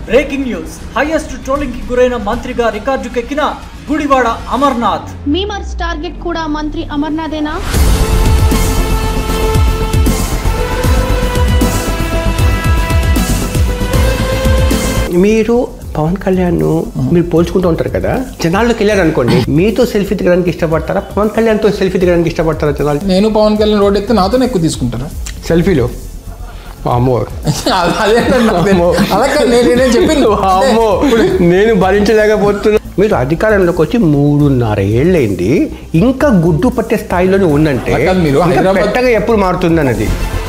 Breaking news highest trolling కి గురైన మంత్రిగా రికార్డుకెక్కిన గుడివాడ అమర్నాథ్ మీమర్స్ టార్గెట్ కూడా మంత్రి అమర్నాథేనా మీరు పవన్ కళ్యాణ్ మీరు పోల్చుకుంటూ ఉంటారు కదా జనాల్లోకి వెళ్ళారు అనుకోండి మీతో సెల్ఫీ దిగడానికి ఇష్టపడతారా పవన్ కళ్యాణ్తో సెల్ఫీ దిగడానికి ఇష్టపడతారా జనాలు నేను పవన్ కళ్యాణ్ రోడ్ ఎక్కితే నాతోనే ఎక్కువ తీసుకుంటారు సెల్ఫీలో అమ్మో అదే అలా కాదు, నేను నేనేం చెప్పింది అమ్మో నేను భరించలేకపోతున్నా మీరు అధికారంలోకి వచ్చి మూడున్నర ఏళ్ళైంది ఇంకా గుడ్డు పట్టే స్థాయిలోనే ఉందంటే అలా కాదు మీరు ఇంకా హైదరాబాద్- పెట్టగా ఎప్పుడు మారుతుంది అన్నది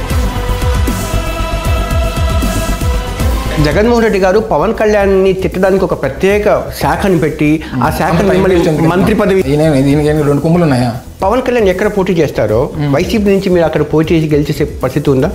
జగన్మోహన్ రెడ్డి గారు పవన్ కళ్యాణ్ ని తిట్టడానికి ఒక ప్రత్యేక శాఖని పెట్టి ఆ శాఖ మిమ్మల్ని మంత్రి పదవి దీని దీనికి ఏంటి రెండు కొమ్ములు ఉన్నాయా పవన్ కళ్యాణ్ ఎక్కడ పోటీ చేస్తారో వైసీపీ నుంచి మీరు అక్కడ పోటీ చేసి గెలిచేసే పరిస్థితి ఉందా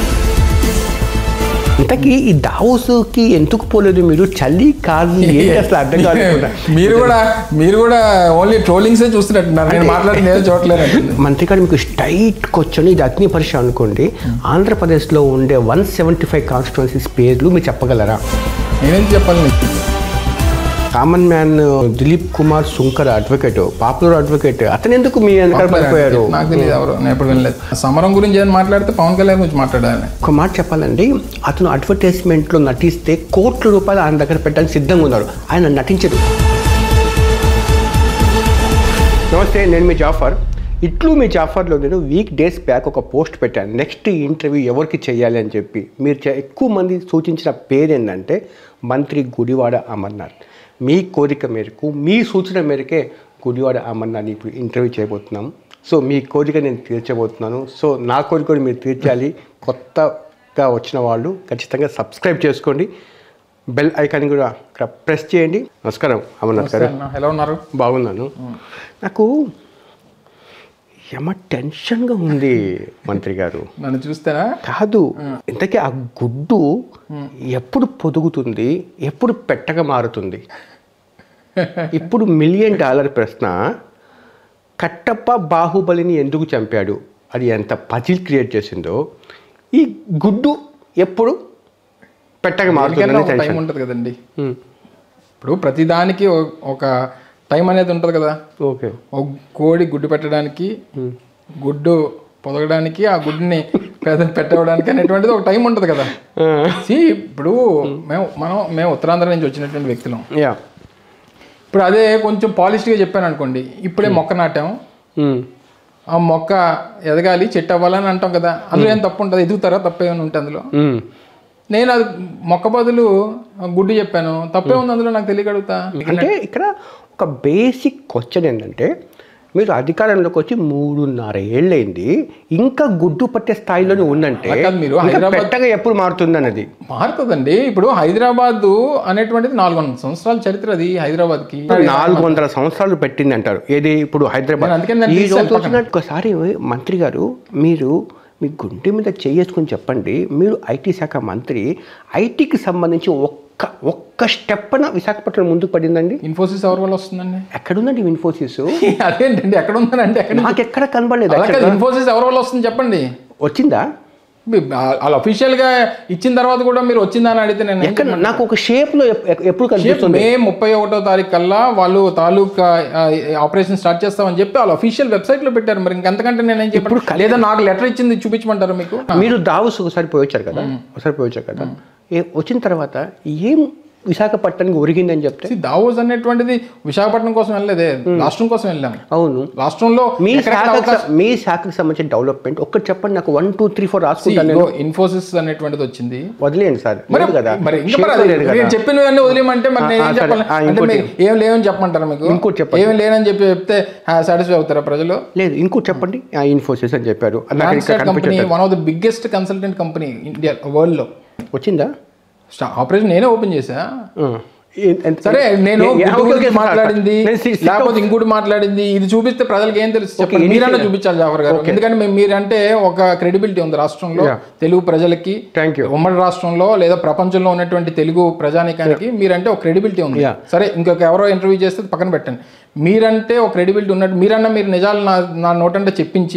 ఇంతకీ ఈ దావోస్కి ఎందుకు పోలేదు మీరు చలి కాదు ఏంటి అసలు అర్థం కాదు మీరు కూడా మీరు కూడా ఓన్లీ ట్రోలింగ్సే చూస్తున్నట్టున్నారు నేను మాట్లాడింది ఏదో చూడలేదు మంత్రి గారు మీకు స్ట్రైట్ కూర్చొని ఇది అగ్ని పరీక్ష అనుకోండి ఆంధ్రప్రదేశ్లో ఉండే వన్ సెవెంటీ ఫైవ్ కాన్స్టిట్యున్సీస్ పేర్లు మీరు చెప్పగలరా నేనేం చెప్పాలి నీకు? Common man Dilip Kumar Sunkar advocate popular advocate అతను ఎందుకు మీ వెనకాల పడిపోయారు నాకు తెలియదు ఎవరు నేను ఎప్పుడు వినలేదు సమరం గురించి ఏమైనా మాట్లాడితే పవన్ కళ్యాణ్ గురించి మాట్లాడాలి ఒక మాట చెప్పాలండి అతను అడ్వర్టైజ్మెంట్లో నటిస్తే కోట్ల రూపాయలు ఆయన దగ్గర పెట్టడానికి సిద్ధంగా ఉన్నారు ఆయన నటించరు నమస్తే నేను మీ జాఫర్ ఇట్లు మీ జాఫర్లో నేను వీక్ డేస్ బ్యాక్ ఒక పోస్ట్ పెట్టాను నెక్స్ట్ ఇంటర్వ్యూ ఎవరికి చేయాలి అని చెప్పి మీరు చే- ఎక్కువ మంది సూచించిన పేరు ఏంటంటే మంత్రి గుడివాడ అమర్నాథ్ మీ కోరిక మేరకు మీ సూచన మేరకే గుడివాడ అమర్నాథ్ ఇప్పుడు ఇంటర్వ్యూ చేయబోతున్నాం సో మీ కోరిక నేను తీర్చబోతున్నాను సో నా కోరిక కూడా మీరు తీర్చాలి కొత్తగా వచ్చిన వాళ్ళు ఖచ్చితంగా సబ్స్క్రైబ్ చేసుకోండి బెల్ ఐకాన్ కూడా ఇక్కడ ప్రెస్ చేయండి నమస్కారం అమర్నాథ్ గారు ఎలా ఉన్నారు బాగున్నాను నాకు ఏమ టెన్షన్గా ఉంది మంత్రి గారు నన్ను చూస్తేనా కాదు ఇంతకీ ఆ గుడ్డు ఎప్పుడు పొదుగుతుంది ఎప్పుడు పెట్టగా మారుతుంది ఇప్పుడు మిలియన్ డాలర్ ప్రశ్న కట్టప్ప బాహుబలిని ఎందుకు చంపాడు అది ఎంత పజిల్ క్రియేట్ చేసిందో ఈ గుడ్డు ఎప్పుడు పెట్టగా దేనికైనా మారుతుంది ఒక టైం టెన్షన్ ఉంటుంది కదండి ఇప్పుడు ప్రతిదానికి ఒ- ఒక టైం అనేది ఉంటుంది కదా ఓకే ఒక కోడి గుడ్డు పెట్టడానికి గుడ్డు పొదగడానికి ఆ గుడ్డుని పెద్ద పెట్టడానికి అనేటువంటిది ఒక టైం ఉంటుంది కదా See, ఇప్పుడు మేము మనం మేము ఉత్తరాంధ్ర నుంచి వచ్చినటువంటి వ్యక్తులం యా ఇప్పుడు అదే కొంచెం పాలిష్గా చెప్పాను అనుకోండి ఇప్పుడే మొక్క నాటాం ఆ మొక్క ఎదగాలి చెట్టు అవ్వాలని అంటాం కదా అందులో ఏం తప్పు ఉంటుంది ఎదుగుతారా తప్పు ఏమైనా ఉంటే అందులో నేను అది మొక్క బదులు గుడ్డు చెప్పాను తప్పే ఉంది అందులో నాకు తెలియగలుగుతా అంటే ఇక్కడ ఒక బేసిక్ క్వశ్చన్ ఏంటంటే మీరు అధికారంలోకి వచ్చి మూడున్నర ఏళ్ళైంది ఇంకా గుడ్డు పట్టే స్థాయిలోనే ఉందంటే అలా కాదు మీరు ఇంకా హైదరాబాద్- పెట్టగా ఎప్పుడు మారుతుంది అన్నది మారుతుందండి ఇప్పుడు హైదరాబాద్ అనేటువంటిది నాలుగు వందల సంవత్సరాల చరిత్ర అది హైదరాబాద్కి నాలుగు వందల సంవత్సరాలు పెట్టింది అంటారు ఏది ఇప్పుడు హైదరాబాద్ నేను అందుకని దాన్ని ఈ తీసేసాను రోజు వచ్చిన ఒకసారి మంత్రి గారు మీరు మీ గుండె మీద చేసుకుని చెప్పండి మీరు ఐటీ శాఖ మంత్రి ఐటీకి సంబంధించి ఒక్క ఒక్క స్టెప్న విశాఖపట్నం ముందుకు పడిందండి ఇన్ఫోసిస్ ఎవరి వల్ల వస్తుందండి ఎక్కడుందండి ఇన్ఫోసిస్ అదేంటండి ఎక్కడ ఉందంటే ఎక్కడ నాకు ఎక్కడ కనబడలేదు అలా కాదు, actually. ఇన్ఫోసిస్ ఎవరి వల్ల వస్తుంది చెప్పండి వచ్చిందా మీ- వాళ్ళు అఫీషియల్ గా ఇచ్చిన తర్వాత కూడా మీరు వచ్చిందా అని అడిగితే నేను ఏం ఎక్కడ నాకు ఒక షేప్ లో ఎప్- ఎప్- ఎప్పుడు చెప్పను? కనిపిస్తుంది మే ముప్పై ఒకటో తారీఖు కల్లా వాళ్ళు తాలూకా ఆ, ఆపరేషన్ స్టార్ట్ చేస్తామని చెప్పి వాళ్ళు అఫీషియల్ వెబ్సైట్ లో పెట్టారు మరి ఇంకంతకంటే నేను ఏం చెప్పాను లేదా నాకు లెటర్ ఇచ్చింది చూపించమంటారా మీకు మీరు దావోస్ ఒకసారి పోయి వచ్చారు కదా ఒకసారి పోయి వచ్చారు కదా ఏ- వచ్చిన తర్వాత ఏం విశాఖపట్నానికి ఒరిగిందని చెప్తే See, దావోస్ అనేటువంటిది విశాఖపట్నం కోసం వెళ్ళలేదే రాష్ట్రం కోసం వెళ్ళాం అవును రాష్ట్రంలో మీ ఎక్కడెక్కడ శాఖకు అవకాశం- మీ శాఖకు సంబంధించిన డెవలప్మెంట్ ఒక్కటి చెప్పండి నాకు one two three four See, రాసుకుంటాను ఇగో నేను ఇన్ఫోసిస్ అనేటువంటిది వచ్చింది వదిలేయండి సార్ మరి లేదు కదా మరి ఇంకా Shape మరి లో అది లేదు నేను కదా చెప్పినవన్నీ వదిలేయమంటే మరి ఆ, నేను ఆ, ఏం సరే. చెప్పాలి ఆ, అంటే ఇంకోటి. మీరు ఏం లేవని చెప్పమంటారా మీకు ఇంకోటి చెప్పండి. ఏం లేనని చెప్పి చెప్తే సాటిస్ఫై అవుతారా ప్రజలు లేదు ఇంకోటి చెప్పండి ఆ ఇన్ఫోసిస్ అని చెప్పారు అది నాకు ఇక్కడ ట్రాన్స్టాట్ కంపెనీ కనిపించట్లేదు. One of the biggest consultant company India world లో వచ్చిందా ఆపరేషన్ నేనే ఓపెన్ చేసా ఆ. ఏ- ఎంత- సరే నేను ఏ- ఏ- గుడ్డు ఓకే, గురించి ఓకే, మాట్లాడింది నేను సి- సిట్ లేకపోతే అవుట్ ఇంకోటి మాట్లాడింది ఇది చూపిస్తే ప్రజలకు ఏం తెలుసు చెప్పండి ఎన్ని మీరన్నా సినిమా- చూపించాలి జాఫర్ గారు ఎందుకంటే మేము మీరంటే ఒక క్రెడిబిలిటీ ఉంది రాష్ట్రంలో Yeah. తెలుగు ప్రజలకి Thank you. ఉమ్మడి రాష్ట్రంలో లేదా ప్రపంచంలో ఉన్నటువంటి తెలుగు ప్రజానికానికి మీరంటే ఒక క్రెడిబిలిటీ ఉంది Yeah. సరే ఇంకొక ఎవరో ఇంటర్వ్యూ చేస్తే పక్కన పెట్టండి మీరంటే ఒక క్రెడిబిలిటీ ఉన్నట్టు మీరన్నా మీరు నిజాలు నా నా నోటంటే చెప్పించి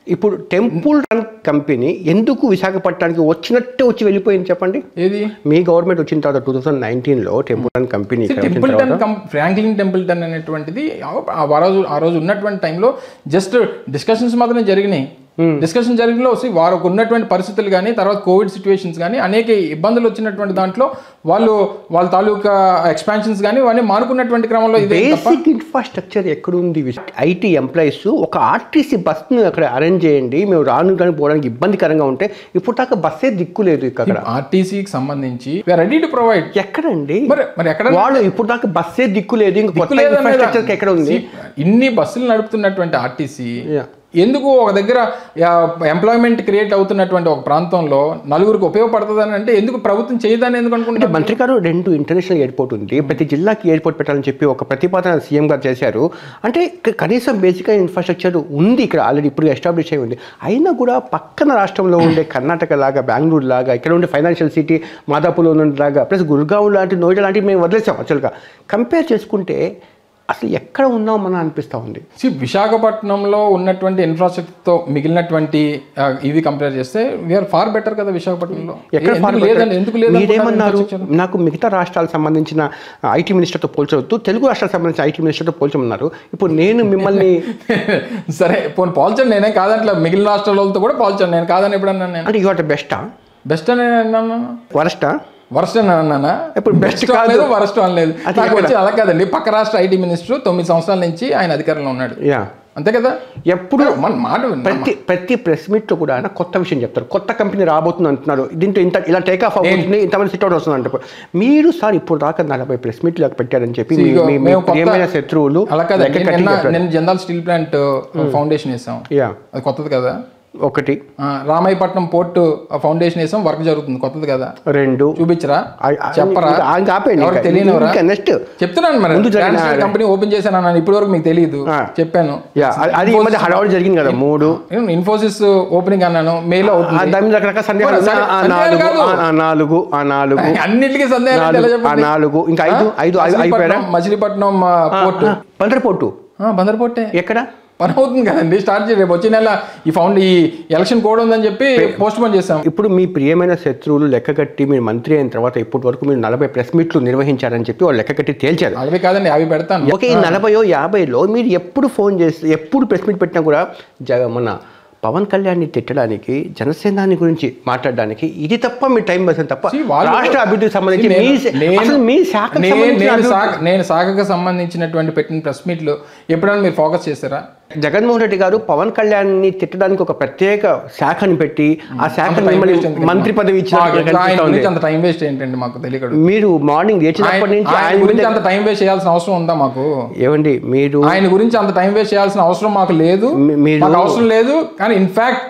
ఇప్పుడు టెంపుల్ రన్ కంపెనీ ఎందుకు విశాఖపట్నానికి వచ్చినట్టే వచ్చి వెళ్ళిపోయింది చెప్పండి ఏది మీ గవర్నమెంట్ వచ్చిన తర్వాత టూ థౌసండ్ నైన్టీన్లో టెంపుల్ రన్ కంపెనీ ఇక్కడ వచ్చిన టెంపుల్టన్ తర్వాత కం ఫ్రాంక్లిన్ టెంపుల్టన్ అనేటువంటిది ఆ- ఆ రోజు ఆ రోజు ఉన్నటువంటి టైంలో జస్ట్ డిస్కషన్స్ మాత్రమే జరిగినాయి డిస్కషన్ జరిగిలో see, వారికి ఉన్నటువంటి పరిస్థితులు కానీ తర్వాత కోవిడ్ సిచ్యువేషన్స్ కానీ అనేక ఇబ్బందులు వచ్చినటువంటి దాంట్లో వాళ్ళు వాళ్ళ తాలూకా ఎక్స్పాన్షన్స్ కానీ ఇవన్నీ మానుకున్నటువంటి క్రమంలో ఇదే తప్ప బేసిక్ ఇన్ఫ్రాస్ట్రక్చర్ ఎక్కడుంది ఐటీ ఎంప్లాయీస్ ఒక ఆర్టీసీ బస్ను అక్కడ అరేంజ్ చేయండి మేము రానుడానికి పోవడానికి ఇబ్బందికరంగా ఉంటే ఇప్పుడు దాకా బస్సే దిక్కు లేదు ఇక్కడ ఆర్టీసీకి సంబంధించి రెడీ టు ప్రొవైడ్ ఎక్కడండి మరి మరి ఎక్కడ వాళ్ళు ఇప్పుడు దాకా బస్సే దిక్కు లేదు ఇంకా కొత్త దిక్కులేదనేదా? ఇన్ఫ్రాస్ట్రక్చర్ ఎక్కడ ఉంది See, ఇన్ని బస్సులు నడుపుతున్నటువంటి ఆర్టీసీ Yeah. ఎందుకు ఒక దగ్గర ఎంప్లాయ్మెంట్ క్రియేట్ అవుతున్నటువంటి ఒక ప్రాంతంలో నలుగురికి ఉపయోగపడుతుందని అంటే ఎందుకు ప్రభుత్వం చేయదని ఎందుకు అంటే అనుకుంటున్నారు మంత్రి గారు రెండు ఇంటర్నేషనల్ ఎయిర్పోర్ట్ ఉంది ప్రతి జిల్లాకి ఎయిర్పోర్ట్ పెట్టాలని చెప్పి ఒక ప్రతిపాదన సీఎం గారు చేశారు అంటే క- కనీసం బేసిక్ ఇన్ఫ్రాస్ట్రక్చర్ ఉంది ఇక్కడ ఆల్రెడీ ఇప్పుడు ఎస్టాబ్లిష్ అయి ఉంది అయినా కూడా పక్కన రాష్ట్రంలో ఉండే కర్ణాటక లాగా బెంగళూరు లాగా ఇక్కడ ఉండే ఫైనాన్షియల్ సిటీ మాదాపూర్లో ఉన్న లాగా ప్లస్ గుర్గావ్ లాంటి నోయిడా లాంటివి మేము వదిలేసాం యాక్చువల్గా కంపేర్ చేసుకుంటే అసలు ఎక్కడ ఉన్నాం మనం అనిపిస్తూ ఉంది See, విశాఖపట్నంలో ఉన్నటువంటి ఇన్ఫ్రాస్ట్రక్చర్తో మిగిలినటువంటి ఆ, ఇవి కంపేర్ చేస్తే వీఆర్ ఫార్ బెటర్ కదా విశాఖపట్నంలో ఎక్కడ ఎందుకు far better? లేదండి ఎందుకు లేదు మీరేమన్నారు నాకు మిగతా రాష్ట్రాలకు సంబంధించిన ఐటీ మినిస్టర్తో పోల్చవద్దు తెలుగు రాష్ట్రాలకు సంబంధించిన ఐటీ మినిస్టర్తో పోల్చమన్నారు ఇప్పుడు నేను మిమ్మల్ని సరే పోనీ పోల్చండి నేనే కాదంట్లా మిగిలిన రాష్ట్రాలతో కూడా పోల్చండి నేను కాదని ఎప్పుడన్నా నేను అంటే ఇవాట బెస్టా బెస్ట్ అని అన్నాను వరస్టా వరస్ట్ అని అన్నానా ఇప్పుడు best బెస్ట్ కాదు. లేదు వరస్ట్ అనలేదు అది నాకు ఎక్కడ? వచ్చి అలా కాదండి పక్క రాష్ట్ర ఐటీ మినిస్టర్ తొమ్మిది సంవత్సరాల నుంచి ఆయన అధికారంలో ఉన్నాడు యా అంతే కదా ఎప్పుడు మన మాట విన్నా. ప్రతి ప్రతి ప్రెస్ మీట్లో కూడా ఆయన కొత్త విషయం చెప్తారు కొత్త కంపెనీ రాబోతుంది అంటున్నారు దీంతో ఇంత ఇలా టేక్ ఆఫ్ అవుతుంది ఇంతమంది సిట్ అవుట్ వస్తుంది అంటే మీరు సార్ ఇప్పుడు దాకా నలభై ప్రెస్ మీట్లు పెట్టారని చెప్పి మీ- ఇదిగో మీ- మీ మేము కొత్త- ప్రియమైన శత్రువులు అలా కాదండి లెక్క కట్టి నిన్న చెప్పారు. నేను జందాల్ స్టీల్ ప్లాంట్ ఫౌండేషన్ వేసాం యా అది కొత్తది కదా ఒకటి ఆ, రామాయపట్నం పోర్ట్ ఫౌండేషన్ వేసాం వర్క్ జరుగుతుంది కొత్తది కదా రెండు చూపించరా ఆ- ఆ- చెప్పరా ఇంకా- ఇంకా ఆపేయండి ఎవరికి ఇంకా. తెలియనివరా ఇంకా నెక్స్ట్ చెప్తున్నాను మరి ముందు జరిగిన- ట్రాన్స్లేట్ కంపెనీ ఓపెన్ చేశాను అన్నాను ఇప్పటి వరకు మీకు తెలియదు ఆ. చెప్పాను యా అది- అది ఈ మధ్య హడావుడి జరిగింది కదా మూడు నేను ఇన్ఫోసిస్ ఓపెనింగ్ అన్నాను మెయిల్ ఆ అవుతుంది దాని మీద రకరకాల సందేహాలు సరే, ఉన్నాయి. ఆ సందేహాలు నాలుగు కాదు. ఆ నాలుగు ఆ నాలుగు అన్నిటికీ సందేహాలు అంటే ఎలా నాలుగు, ఆ చెప్పండి? నాలుగు ఇంకా ఐదు ఆ? ఐదు ఐదు అయిపోయారా మచిలీపట్నం- మచిలీపట్నం పోర్ట్ పందర పోర్టు బందర్ పోర్టే ఎక్కడ పని అవుతుంది కదండి స్టార్ట్ చేయ రేపు వచ్చే నెల ఈ ఫౌండ్ ఈ ఎలక్షన్ కోడ్ ఉందని చెప్పి పోస్ట్ పోన్ చేసాం ఇప్పుడు మీ ప్రియమైన శత్రువులు లెక్కగట్టి మీరు మంత్రి అయిన తర్వాత ఇప్పటి వరకు మీరు నలభై ప్రెస్ మీట్లు నిర్వహించారని చెప్పి వాళ్ళు లెక్కగట్టి తేల్చారు అవి కాదండి అవి పెడతాను ఓకే ఈ నలభయో యాభైలో మీరు ఎప్పుడు ఫోన్ చేసి ఎప్పుడు ప్రెస్ మీట్ పెట్టినా కూడా జగ మన పవన్ కళ్యాణ్ని తిట్టడానికి జనసేనాని గురించి మాట్లాడడానికి ఇది తప్ప మీ టైం వేసిన తప్ప See, వాళ్ళు- రాష్ట్ర అభివృద్ధికి సంబంధించి See, మీ నేను- నేను- అసలు మీ శాఖకు నేను- సంబంధించిన నేను అభివృద్ధి- శాఖ నేను శాఖకు సంబంధించినటువంటి పెట్టిన ప్రెస్ మీట్లు ఎప్పుడైనా మీరు ఫోకస్ చేశారా జగన్మోహన్ రెడ్డి గారు పవన్ కళ్యాణ్ని తిట్టడానికి ఒక ప్రత్యేక శాఖని పెట్టి ఆ శాఖ అంత time మిమ్మల్ని waste ఎందుకు? మంత్రి పదవి మాకు ఆయన ఇచ్చిన గురించి అంత టైం వేస్ట్ ఏంటండి మాకు తెలియదు మీరు మార్నింగ్ లేచినప్పటి నుంచి ఆయన ఆయన గురించి మీద- అంత టైం వేస్ట్ చేయాల్సిన అవసరం ఉందా మాకు ఏమండి మీరు ఆయన గురించి అంత టైం వేస్ట్ చేయాల్సిన అవసరం మాకు లేదు మీ- మీరు- మాకు అవసరం లేదు కానీ ఇన్ఫాక్ట్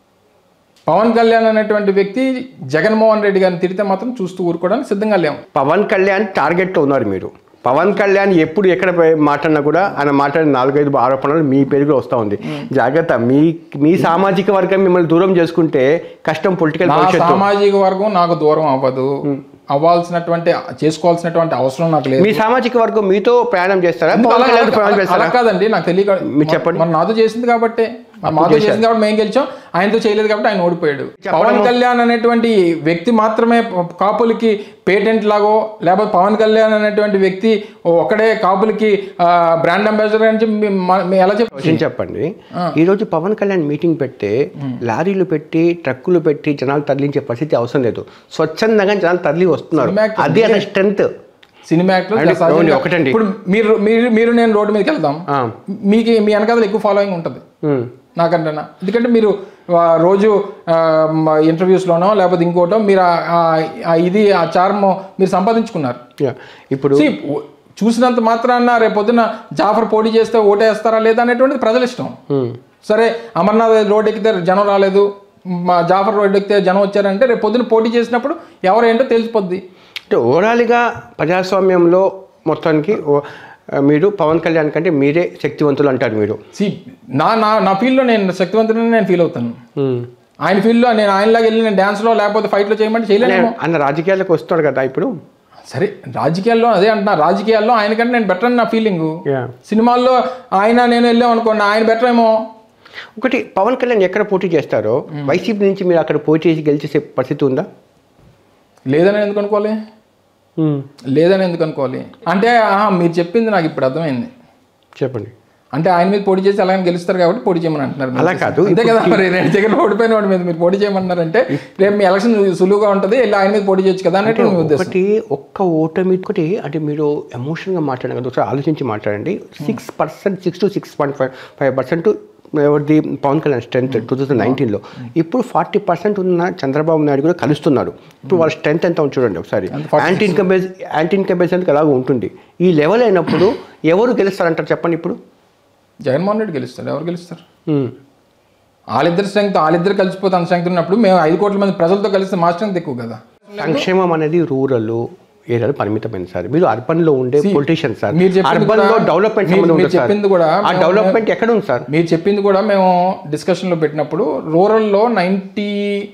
పవన్ కళ్యాణ్ అనేటువంటి వ్యక్తి జగన్మోహన్ రెడ్డి గారిని తిడితే మాత్రం చూస్తూ ఊరుకోవడానికి సిద్ధంగా లేము పవన్ కళ్యాణ్ టార్గెట్లో ఉన్నారు మీరు పవన్ కళ్యాణ్ ఎప్పుడు ఎక్కడ పోయి మాట్లాడినా కూడా ఆయన మాట్లాడిన నాలుగైదు ఆరోపణలు మీ పేరుగా వస్తూ ఉంది జాగ్రత్త మీ మీ సామాజిక వర్గం మిమ్మల్ని దూరం చేసుకుంటే కష్టం పొలిటికల్ నా భవిష్యత్తు సామాజిక వర్గం నాకు దూరం అవ్వదు అవ్వాల్సినటువంటి చేసుకోవాల్సినటువంటి అవసరం నాకు లేదు మీ సామాజిక వర్గం మీతో ప్రయాణం చేస్తారా ఎందుకు పవన్ అలా- కళ్యాణ్ ప్రయాణం అలా- చేస్తారా అలా కాదండి నాకు తెలియక మీరు చెప్పండి. మరి నాతో చేసింది కాబట్టి మరి మాతో చేసింది కాబట్టి మేము గెలిచాం ఆయనతో చేయలేదు కాబట్టి ఆయన ఓడిపోయాడు పవన్ కళ్యాణ్ అనేటువంటి వ్యక్తి మాత్రమే కాపులకి పేటెంట్ లాగో లేకపోతే పవన్ కళ్యాణ్ అనేటువంటి వ్యక్తి ఒక్కడే కాపులకి బ్రాండ్ అంబాసిడర్ అని చెప్పి మేము మ- మేము ఎలా చెప్పి క్వశ్చన్ చెప్పండి ఈ రోజు పవన్ కళ్యాణ్ మీటింగ్ పెడితే లారీలు పెట్టి ట్రక్కులు పెట్టి జనాలు తరలించే పరిస్థితి అవసరం లేదు స్వచ్ఛందంగా జనాలు తరలి వస్తున్నారు సినిమా యాక్టర్ అది అతని స్ట్రెంత్ సినిమా యాక్టర్ అంటే సహజంగా- ఓన్లీ ఒకటండి. ఇప్పుడు మీరు మీరు మీరు నేను రోడ్డు మీదకి వెళ్దాం ఆ. మీకు మీ వెనకాల ఎక్కువ ఫాలోయింగ్ ఉంటుంది నాకంటేనా ఎందుకంటే మీరు ఆ, రోజు ఇంటర్వ్యూస్లోనో లేకపోతే ఇంకోటో మీరు ఆ- ఆ- ఆ ఇది ఆ చార్మ్ మీరు సంపాదించుకున్నారు ఇప్పుడు See, ఓ- చూసినంత మాత్రాన రేపు పొద్దున జాఫర్ పోటీ చేస్తే ఓటేస్తారా లేదా అనేటువంటిది ప్రజల ఇష్టం సరే అమర్నాథ్ రోడ్ ఎక్కితే జనం రాలేదు మా జాఫర్ రోడ్ ఎక్కితే జనం వచ్చారంటే రేపు పొద్దున పోటీ చేసినప్పుడు ఎవరేంటో తెలిసిపోద్ది అంటే ఓవరాల్గా ప్రజాస్వామ్యంలో మొత్తానికి ఓ- మీరు పవన్ కళ్యాణ్ కంటే మీరే శక్తివంతులు అంటారు మీరు సి నా నా నా ఫీల్డ్లో నేను శక్తివంతుడని నేను ఫీల్ అవుతాను ఆయన ఫీల్డ్లో నేను ఆయనలాగా వెళ్ళి నేను డ్యాన్స్లో లేకపోతే ఫైట్లో చేయమంటే చేయలేనేమో అన్న రాజకీయాలకు వస్తున్నాడు కదా ఇప్పుడు సరే రాజకీయాల్లో అదే అంటున్నా రాజకీయాల్లో ఆయనకంటే నేను బెటర్ అని నా ఫీలింగ్ Yeah. సినిమాల్లో ఆయన నేను వెళ్ళాం అనుకోండి ఆయన బెటర్ ఏమో ఒకటి పవన్ కళ్యాణ్ ఎక్కడ పోటీ చేస్తారో వైసీపీ నుంచి మీరు అక్కడ పోటీ చేసి గెలిచేసే పరిస్థితి ఉందా లేదని ఎందుకు అనుకోవాలి లేదని ఎందుకు అనుకోవాలి అంటే ఆహా, మీరు చెప్పింది నాకు ఇప్పుడు అర్థమైంది చెప్పండి అంటే ఆయన మీద పోటీ చేసి అలాగే గెలుస్తారు కాబట్టి పోటీ చేయమని అంటున్నారు మీరు. అలా కాదు, అంతే కదా మరి రెండు జగన్ ఓడిపోయిన వాడి మీద మీరు పోటీ చేయమన్నారంటే రేపు మీ ఎలక్షన్ సులువుగా ఉంటుంది వెళ్ళి ఆయన మీద పోటీ చేయొచ్చు కదా అనేది మీ ఉద్దేశం ఒకటి ఒక్క ఓటమి ఒకటి అంటే మీరు ఎమోషన్గా మాట్లాడారు కదా ఒకసారి ఆలోచించి మాట్లాడండి six percent six to six point five five percent ఎవరిది Pawan Kalyan strength two thousand నైన్టీన్లో ఇప్పుడు ఫార్టీ పర్సెంట్ ఉన్న చంద్రబాబు నాయుడు కూడా కలుస్తున్నారు ఇప్పుడు వాళ్ళ స్ట్రెంత్ ఎంత ఉంది చూడండి ఒకసారి యాంటీ ఇన్కంబెన్స్ యాంటీ ఇన్కంబెన్స్ అలాగ ఉంటుంది ఈ లెవెల్ అయినప్పుడు ఎవరు గెలుస్తారంటారు చెప్పండి ఇప్పుడు జగన్మోహన్ రెడ్డి గెలుస్తారు ఎవరు గెలుస్తారు ఉమ్. వాళ్ళిద్దరు స్ట్రెంగ్త్ వాళ్ళిద్దరు కలిసిపోతే అంత స్ట్రెంగ్త్ ఉన్నప్పుడు మేము ఐదు కోట్ల మంది ప్రజలతో కలిస్తే మా స్ట్రెంగ్త్ ఎక్కువ కదా సంక్షేమం అనేది రూరల్ ఏరియాలో పరిమితమైంది సార్ మీరు అర్బన్ లో ఉండే పొలిటీషియన్ సార్ మీరు చెప్పింది అర్బన్ లో కూడా- డెవలప్మెంట్ మీరు- సంబంధం మీరు ఉంటుంది సార్ చెప్పింది కూడా ఆ మేము- డెవలప్మెంట్ ఎక్కడ ఉంది సార్ మీరు చెప్పింది కూడా మేము డిస్కషన్లో పెట్టినప్పుడు రూరల్లో నైంటీ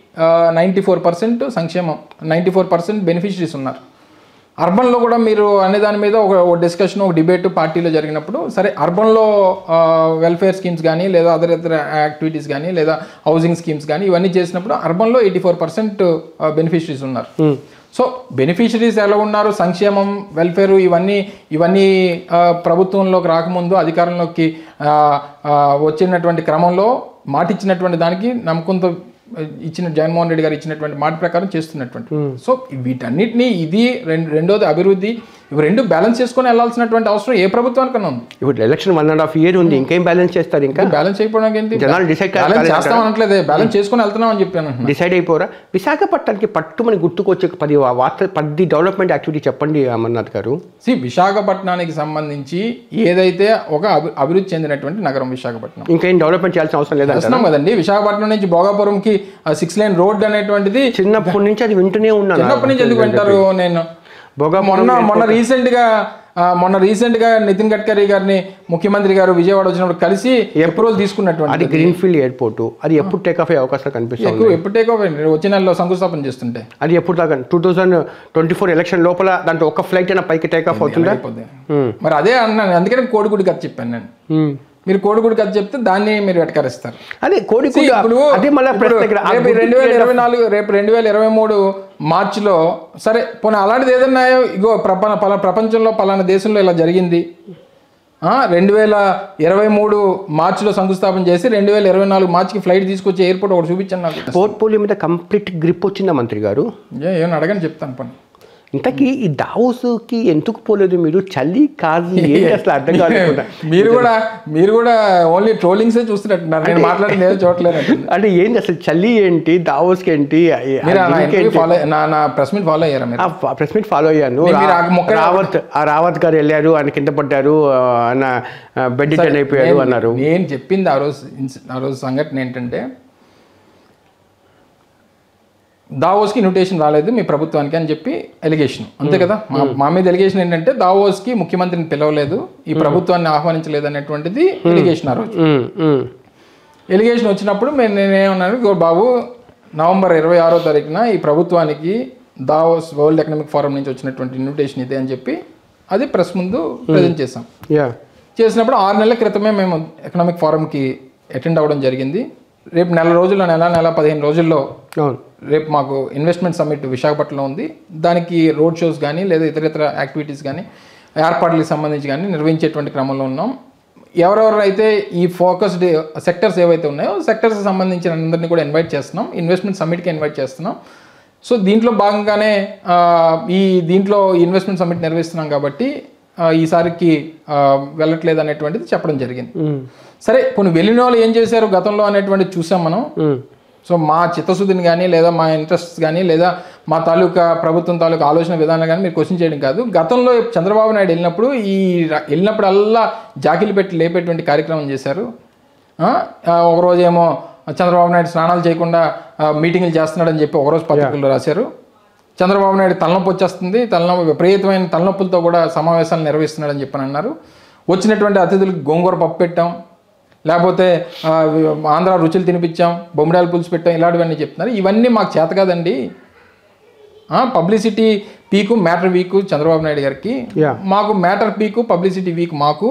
నైంటీ ఫోర్ పర్సెంట్ సంక్షేమం నైంటీ ఫోర్ పర్సెంట్ బెనిఫిషరీస్ ఉన్నారు అర్బన్లో కూడా మీరు అనే దాని మీద ఒక డిస్కషన్ ఒక డిబేట్ పార్టీలో జరిగినప్పుడు సరే అర్బన్లో వెల్ఫేర్ స్కీమ్స్ కానీ లేదా అదర్ ఇతర యాక్టివిటీస్ కానీ లేదా హౌసింగ్ స్కీమ్స్ కానీ ఇవన్నీ చేసినప్పుడు అర్బన్లో ఎయిటీ ఫోర్ పర్సెంట్ బెనిఫిషరీస్ ఉన్నారు సో బెనిఫిషరీస్ ఎలా ఉన్నారు సంక్షేమం వెల్ఫేర్ ఇవన్నీ ఇవన్నీ ఆ, ప్రభుత్వంలోకి రాకముందు అధికారంలోకి ఆ, ఆ, వచ్చినటువంటి క్రమంలో మాట ఇచ్చినటువంటి దానికి నమ్మకంతో ఇచ్చిన జగన్మోహన్ రెడ్డి గారు ఇచ్చినటువంటి మాట ప్రకారం చేస్తున్నటువంటి సో వీటన్నిటిని ఇది రెండు రెండోది అభివృద్ధి ఇవి రెండు బ్యాలెన్స్ చేసుకొని వెళ్ళాల్సినటువంటి అవసరం ఏ ప్రభుత్వానికన్నా ఉంది ఇప్పుడు election one and half year ఉంది ఇంకేం బ్యాలెన్స్ చేస్తారు ఇంకా బ్యాలెన్స్ చేయకపోవడానికి ఏంటి జనాలు decide కాలేదు బ్యాలెన్స్ అంటారా? చేస్తాం అనట్లేదే బ్యాలెన్స్ చేసుకొని వెళ్తున్నాం అని చెప్పాను అంటున్నా. డిసైడ్ అయిపోరా విశాఖపట్నానికి పట్టుమని గుర్తుకొచ్చే పది వా- వార్త పది డెవలప్మెంట్ యాక్టివిటీ చెప్పండి అమర్నాథ్ గారు సి విశాఖపట్నానికి సంబంధించి ఏదైతే ఒక అభి- అభివృద్ధి చెందినటువంటి నగరం విశాఖపట్నం ఇంకేం డెవలప్మెంట్ చేయాల్సిన అవసరం లేదంటారా చేస్తున్నాం కదండి విశాఖపట్నం నుంచి భోగాపురంకి సిక్స్ లైన్ రోడ్ అనేటువంటిది చిన్నప్పటి నుంచి అది వింటూనే ఉన్నాను చిన్నప్పటి నుంచి ఎందుకు వింటారు నేను భోగాపురం మొన్న మొన్న రీసెంట్ గా ఆ, మొన్న రీసెంట్ గా నితిన్ గడ్కరీ గారిని ముఖ్యమంత్రి గారు విజయవాడ వచ్చినప్పుడు కలిసి అప్రూవల్ తీసుకున్నటువంటి అది గ్రీన్ఫీల్డ్ ఎయిర్పోర్ట్ అది ఎప్పుడు టేక్ ఆఫ్ అయ్యే అవకాశం కనిపిస్తుంది ఎక్కువ ఎప్పుడు టేక్ ఓవర్ వచ్చే నెలలో శంకుస్థాపన చేస్తుంటే అది ఎప్పుడు దాకా two thousand twenty four election లోపల దాంట్లో ఒక ఫ్లైట్ అయినా పైకి టేక్ ఆఫ్ అవుతుందా అయిపోద్ది మరి అదే అన్నాను అందుకని కోడిగుడి కథ చెప్పాను నేను మ్మ్. మీరు కోడిగుడి కథ చెప్తే దాన్ని మీరు వెటకరిస్తారు అదే కోడి See, ఇప్పుడు అదే మళ్ళీ ఇప్పుడు ప్రశ్న ఇక్కడ ఆ రేపు గుడ్డు రెండు వేల ఇరవై నాలుగు రేపు రెండు వేల ఇరవై మూడు మార్చిలో సరే పోనీ అలాంటిది ఏదన్నా ఇగో ప్రపంచ పలా ప్రపంచంలో పలానా దేశంలో ఇలా జరిగింది ఆ, రెండు వేల ఇరవై మూడు మార్చిలో శంకుస్థాపన చేసి రెండు వేల ఇరవై నాలుగు మార్చికి ఫ్లైట్ తీసుకొచ్చి ఎయిర్పోర్ట్ ఒకటి చూపించాను నాకు పోర్ట్ఫోలియో మీద కంప్లీట్ గ్రిప్ వచ్చిందా మంత్రి గారు ఏ- ఏమని అడగని చెప్తాను పని ఇంతకీ ఈ దావోస్కి ఎందుకు పోలేదు మీరు చలి కాదు ఏంటి అసలు అర్థం కాలేకుండా మీరు కూడా మీరు కూడా ఓన్లీ ట్రోలింగ్సే చూస్తున్నట్టున్నారు నేను మాట్లాడింది ఏదో చూడలేదు అంటే ఏంటి అసలు చలి ఏంటి దావోస్కి ఏంటి ఆ- ఆ మీరు నా drink ఇంటర్వ్యూ ఏంటి? ఫాలో నా నా ప్రెస్ మీట్ ఫాలో అయ్యారా మీరు ఆ ప్రెస్ మీట్ ఫాలో అయ్యాను మీరు- మీరు రా- ఆ మొక్క- రావత్ ఆ రావత్ గారు వెళ్ళారు ఆయన కింద పడ్డారు ఆ, ఆయన బెడ్ టెన్ అయిపోయారు నేను- అన్నారు నేను చెప్పింది ఆ రోజు ఇన్సి- ఆ రోజు సంఘటన ఏంటంటే దావోస్కి ఇన్విటేషన్ రాలేదు మీ ప్రభుత్వానికి అని చెప్పి ఎలిగేషన్ అంతే కదా మా మా మీద ఎలిగేషన్ ఏంటంటే దావోస్కి ముఖ్యమంత్రిని పిలవలేదు ఈ ప్రభుత్వాన్ని ఆహ్వానించలేదు అనేటువంటిది ఎలిగేషన్ ఆ రోజు ఉమ్, ఉమ్, ఎలిగేషన్ వచ్చినప్పుడు మేము నేనేమన్నాను "ఇదిగో బాబు నవంబర్ ఇరవై ఆరో తారీఖున ఈ ప్రభుత్వానికి దావోస్ వరల్డ్ ఎకనామిక్ ఫోరం నుంచి వచ్చినటువంటి ఇన్విటేషన్ ఇదే అని చెప్పి అది ప్రెస్ ముందు ప్రజెంట్ చేసాం యా చేసినప్పుడు ఆరు నెలల క్రితమే మేము ఎకనామిక్ ఫోరంకి అటెండ్ అవ్వడం జరిగింది రేపు నెల రోజుల్లో నెల నెల పదిహేను రోజుల్లో అవును రేపు మాకు ఇన్వెస్ట్మెంట్ సమ్మిట్ విశాఖపట్నంలో ఉంది దానికి రోడ్ షోస్ కానీ లేదా ఇతర ఇతర యాక్టివిటీస్ కానీ ఏర్పాట్లకు సంబంధించి కానీ నిర్వహించేటువంటి క్రమంలో ఉన్నాం ఎవరెవరైతే ఈ ఫోకస్డ్ సెక్టర్స్ ఏవైతే ఉన్నాయో సెక్టర్స్ సంబంధించిన అందరినీ కూడా ఇన్వైట్ చేస్తున్నాం ఇన్వెస్ట్మెంట్ సమ్మిట్కి ఇన్వైట్ చేస్తున్నాం సో దీంట్లో భాగంగానే ఆ, ఈ దీంట్లో ఇన్వెస్ట్మెంట్ సమ్మిట్ నిర్వహిస్తున్నాం కాబట్టి ఆ, ఈసారికి ఆ, వెళ్ళట్లేదు అనేటువంటిది చెప్పడం జరిగింది సరే కొన్ని వెళ్ళిన వాళ్ళు ఏం చేశారు గతంలో అనేటువంటిది చూసాం మనం సో మా చిత్తశుద్ధిని కానీ లేదా మా ఇంట్రెస్ట్స్ కానీ లేదా మా తాలూకా ప్రభుత్వం తాలూకా ఆలోచన విధానం కానీ మీరు క్వశ్చన్ చేయడం కాదు గతంలో చంద్రబాబు నాయుడు వెళ్ళినప్పుడు ఈ ర- వెళ్ళినప్పుడల్లా జాకిలు పెట్టి లేపేటువంటి కార్యక్రమం చేశారు ఆ, ఆ, ఒకరోజు ఏమో చంద్రబాబు నాయుడు స్నానాలు చేయకుండా ఆ, మీటింగులు చేస్తున్నాడని చెప్పి ఒకరోజు పత్రికల్లో రాశారు చంద్రబాబు నాయుడు తలనొప్పి వచ్చేస్తుంది తలనొప్పి విపరీతమైన తలనొప్పులతో కూడా సమావేశాలు నిర్వహిస్తున్నాడని చెప్పని అన్నారు వచ్చినటువంటి అతిథులకు గోంగూర పప్పు పెట్టాం లేకపోతే ఆ, ఆంధ్ర రుచులు తినిపించాం బొమ్మడాల పులుసు పెట్టాం ఇలాంటివన్నీ చెప్తున్నారు ఇవన్నీ మాకు చేత కాదండి publicity peak matter weak Chandrababu Naidu గారికి Yeah. మాకు మ్యాటర్ పీకు పబ్లిసిటీ వీక్ మాకు